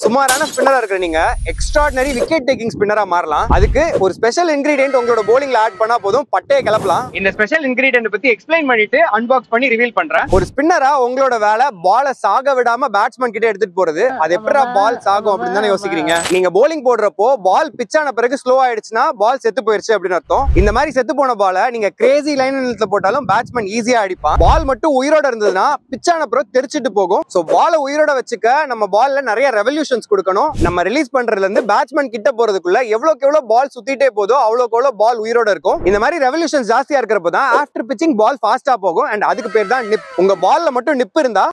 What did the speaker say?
சுமாரான ஸ்பின்னரா இருக்கிற நீங்க எக்ஸ்ட்ராடினரி விக்கெட் டேக்கிங் ஸ்பின்னரா மாறலாம் அதுக்கு ஒரு ஸ்பெஷல் இன்கிரீடியன்ட் உங்களோட bowlingல ஆட் பண்ணா போதும் பட்டையை கிளப்பலாம் இந்த ஸ்பெஷல் இன்கிரீடியன்ட் பத்தி எக்ஸ்பிளைன் பண்ணிட்டு அன்பாக்ஸ் பண்ணி ரிவீல் பண்றேன் ஒரு ஸ்பின்னரா உங்களோட வேலை பாலை சாக விடாம பேட்ஸ்மேன் கிட்ட எடுத்துட்டு போறது அது எப்படா பால் சாகும் அப்படின்னு தானே யோசிக்கிறீங்க நீங்க bowling போடுறப்போ பால் பிச் ஆன பிறகு ஸ்லோ ஆயிடுச்சுன்னா பால் செத்து போயிருச்சு அப்படின்னு அர்த்தம் இந்த மாதிரி செத்து போன பாலை நீங்க கிரேசி லைன் போட்டாலும் பேட்ஸ்மேன் ஈஸியா அடிப்பான் பால் மட்டும் உயிரோட இருந்ததுன்னா பிச் ஆன பிறகு தெரிச்சிட்டு போகும் சோ பாலை உயிரோட வச்சுக்க நம்ம பால்ல நிறைய ரெவல்யூஷன்ஸ் கொடுக்கணும் நம்ம ரிலீஸ் பண்றதுல இருந்து பேட்ஸ்மேன் கிட்ட போறதுக்குள்ள எவ்வளவுக்கு எவ்வளவு பால் சுத்திட்டே போதோ அவ்வளவுக்கு எவ்வளவு பால் உயிரோட இருக்கும் இந்த மாதிரி ரெவல்யூஷன்ஸ் ஜாஸ்தியா இருக்கிறப்போ தான் ஆஃப்டர் பிச்சிங் பால் ஃபாஸ்டா போகும் அண்ட் அதுக்கு பேர் தான் நிப் உங்க பால்ல மட்டும் நிப் இருந்தா